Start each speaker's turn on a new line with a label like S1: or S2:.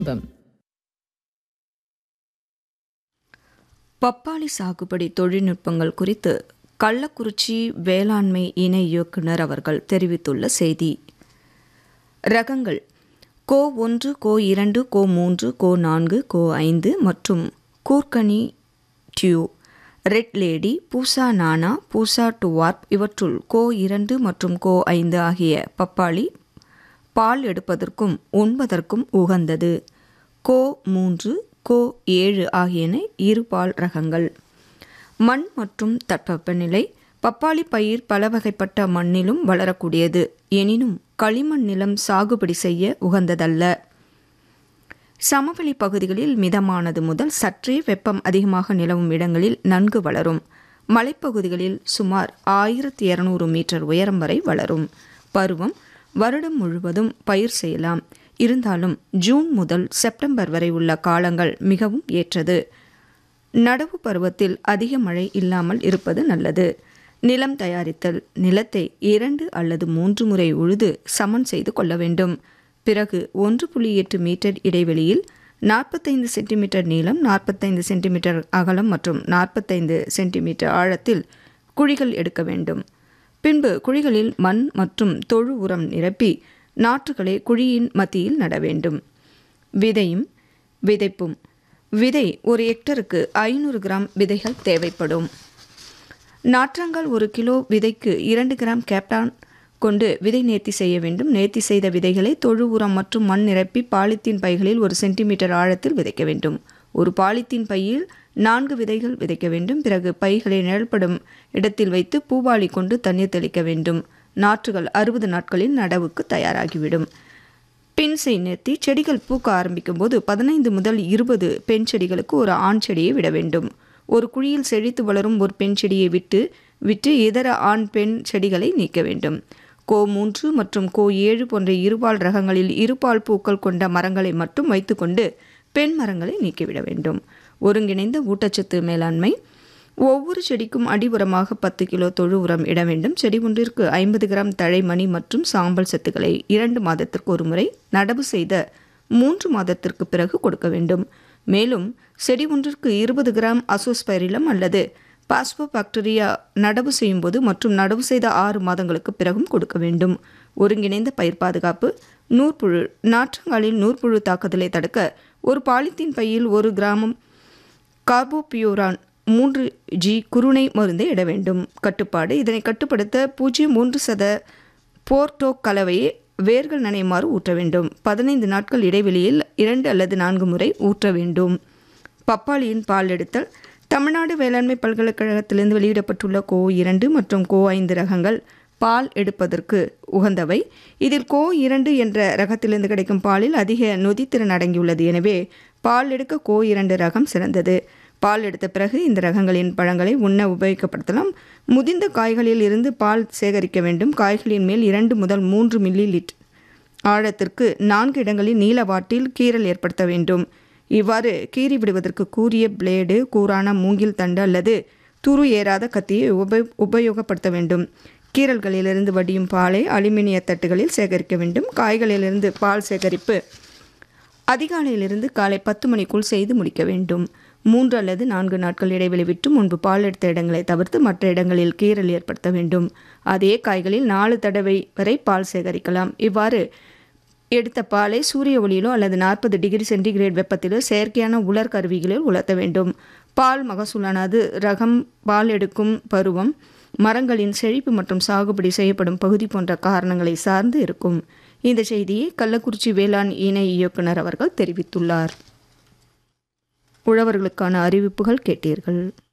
S1: them.
S2: பப்பாளி சாகுபடி தொழில்நுட்பங்கள் குறித்து கள்ளக்குறிச்சி வேளாண்மை இணை இயக்குனர் அவர்கள் தெரிவித்துள்ள செய்தி ரகங்கள் கோ ஒன்று கோ இரண்டு கோ மூன்று கோ நான்கு கோ ஐந்து மற்றும் Coorg honey dew red lady Pusa Nanha Pusa டுவார்ப் இவற்றுள் கோ இரண்டு மற்றும் கோ ஐந்து ஆகிய பப்பாளி பால் எடுப்பதற்கும் உண்பதற்கும் உகந்தது கோ மூன்று கோ ஏழு ஆகியன இருபால் ரகங்கள் மண் மற்றும் தட்பவெப்பநிலை பப்பாளி பயிர் பல வகைப்பட்ட மண்ணிலும் வளரக்கூடியது எனினும் களிமண் நிலம் சாகுபடி செய்ய உகந்ததல்ல சமவெளி பகுதிகளில் மிதமானது முதல் சற்றே வெப்பம் அதிகமாக நிலவும் இடங்களில் நன்கு வளரும் மலைப்பகுதிகளில் சுமார் ஆயிரத்தி இருநூறு மீட்டர் உயரம் வரை வளரும் பருவம் வருடம் முழுவதும் பயிர் செய்யலாம் இருந்தாலும் ஜூன் முதல் செப்டம்பர் வரை உள்ள காலங்கள் மிகவும் ஏற்றது நடவு பருவத்தில் அதிக மழை இல்லாமல் இருப்பது நல்லது நிலம் தயாரித்தல் நிலத்தை இரண்டு அல்லது மூன்று முறை உழுது சமன் செய்து கொள்ள வேண்டும் பிறகு ஒன்று புள்ளி எட்டு மீட்டர் இடைவெளியில் நாற்பத்தைந்து சென்டிமீட்டர் நீளம் நாற்பத்தைந்து சென்டிமீட்டர் அகலம் மற்றும் நாற்பத்தைந்து சென்டிமீட்டர் ஆழத்தில் குழிகள் எடுக்க வேண்டும் பின்பு குழிகளில் மண் மற்றும் தொழு உரம் நிரப்பி நாற்றுகளை குழியின் மத்தியில் நட வேண்டும் விதையும் விதைப்பும் விதை ஒரு ஹெக்டருக்கு ஐநூறு கிராம் விதைகள் தேவைப்படும் நாற்றங்கள் ஒரு கிலோ விதைக்கு இரண்டு கிராம் கேப்டான் கொண்டு விதை நேர்த்தி செய்ய வேண்டும் நேர்த்தி செய்த விதைகளை தொழு உரம் மற்றும் மண் நிரப்பி பாலித்தீன் பைகளில் ஒரு சென்டிமீட்டர் ஆழத்தில் விதைக்க வேண்டும் ஒரு பாலித்தீன் பையில் நான்கு விதைகள் விதைக்க வேண்டும் பிறகு பைகளை நிழல்படும் இடத்தில் வைத்து பூவாளி கொண்டு தண்ணீர் தெளிக்க வேண்டும் நாற்றுகள் அறுபது நாட்களில் நடவுக்கு தயாராகிவிடும் பின்சை நிறுத்தி செடிகள் பூக்க ஆரம்பிக்கும் போது பதினைந்து முதல் இருபது பெண் செடிகளுக்கு ஒரு ஆண் செடியை விட வேண்டும் ஒரு குழியில் செழித்து வளரும் ஒரு பெண் செடியை விட்டு விட்டு இதர ஆண் பெண் செடிகளை நீக்க வேண்டும் கோ மூன்று மற்றும் கோ ஏழு போன்ற இருபால் ரகங்களில் இருபால் பூக்கள் கொண்ட மரங்களை மட்டும் வைத்துக்கொண்டு பெண் மரங்களை நீக்கிவிட வேண்டும் ஒருங்கிணைந்த ஊட்டச்சத்து மேலாண்மை ஒவ்வொரு செடிக்கும் அடி உரமாக பத்து கிலோ தொழு உரம் இட வேண்டும் செடி ஒன்றிற்கு ஐம்பது கிராம் தழைமணி மற்றும் சாம்பல் சத்துக்களை இரண்டு மாதத்திற்கு ஒரு முறை நடவு செய்த மூன்று மாதத்திற்கு பிறகு கொடுக்க வேண்டும் மேலும் செடி ஒன்றிற்கு இருபது கிராம் அசோஸ்பைரிலம் அல்லது பாஸ்போபாக்டீரியா நடவு செய்யும்போது மற்றும் நடவு செய்த ஆறு மாதங்களுக்கு பிறகும் கொடுக்க வேண்டும் ஒருங்கிணைந்த பயிர் பாதுகாப்பு நூற்புழு நாற்றங்காலில் நூற்புழு தாக்குதலை தடுக்க ஒரு பாலித்தீன் பையில் ஒரு கிராமம் கார்போபியூரான் மூன்று ஜி குருணை மருந்தை இட வேண்டும் கட்டுப்பாடு இதனை கட்டுப்படுத்த பூஜ்ஜியம் மூன்று சத போர்டோ கலவையை வேர்கள் நனையுமாறு ஊற்ற வேண்டும் பதினைந்து நாட்கள் இடைவெளியில் இரண்டு அல்லது நான்கு முறை ஊற்ற வேண்டும் பப்பாளியின் பால் எடுத்தல் தமிழ்நாடு வேளாண்மை பல்கலைக்கழகத்திலிருந்து வெளியிடப்பட்டுள்ள கோ இரண்டு மற்றும் கோ ஐந்து ரகங்கள் பால் எடுப்பதற்கு உகந்தவை இதில் கோ இரண்டு என்ற ரகத்திலிருந்து கிடைக்கும் பாலில் அதிக நொதித்திறன் அடங்கியுள்ளது எனவே பால் எடுக்க கோ இரண்டு ரகம் சிறந்தது பால் எடுத்த பிறகு இந்த ரகங்களின் பழங்களை உண்ண உபயோகப்படுத்தலாம் முதிர்ந்த காய்களில் இருந்து பால் சேகரிக்க வேண்டும் காய்களின் மேல் இரண்டு முதல் மூன்று மில்லி லிட் ஆழத்திற்கு நான்கு இடங்களில் நீல வாட்டில் கீறல் ஏற்படுத்த வேண்டும் இவ்வாறு கீறி விடுவதற்கு கூரிய பிளேடு கூரான மூங்கில் தண்டு அல்லது துரு ஏறாத கத்தியை உப உபயோகப்படுத்த வேண்டும் கீறல்களிலிருந்து வடியும் பாலை அலுமினிய தட்டுகளில் சேகரிக்க வேண்டும் காய்களிலிருந்து பால் சேகரிப்பு அதிகாலையிலிருந்து காலை பத்து மணிக்குள் செய்து முடிக்க வேண்டும் மூன்று அல்லது நான்கு நாட்கள் இடைவெளி விட்டு முன்பு பால் எடுத்த இடங்களை தவிர்த்து மற்ற இடங்களில் கீறல் ஏற்படுத்த வேண்டும் அதே காய்களில் நாலு தடவை வரை பால் சேகரிக்கலாம் இவ்வாறு எடுத்த பாலை சூரிய ஒளியிலோ அல்லது நாற்பது டிகிரி சென்டிகிரேட் வெப்பத்திலோ செயற்கையான உலர் கருவிகளில் உலர்த்த வேண்டும் பால் மகசூலானது ரகம் பால் எடுக்கும் பருவம் மரங்களின் செழிப்பு மற்றும் சாகுபடி செய்யப்படும் பகுதி போன்ற காரணங்களை சார்ந்து இருக்கும் இந்த செய்தியை கள்ளக்குறிச்சி வேளாண் இணை இயக்குனர் அவர்கள் தெரிவித்துள்ளார் உழவர்களுக்கான அறிவிப்புகள் கேட்டீர்கள்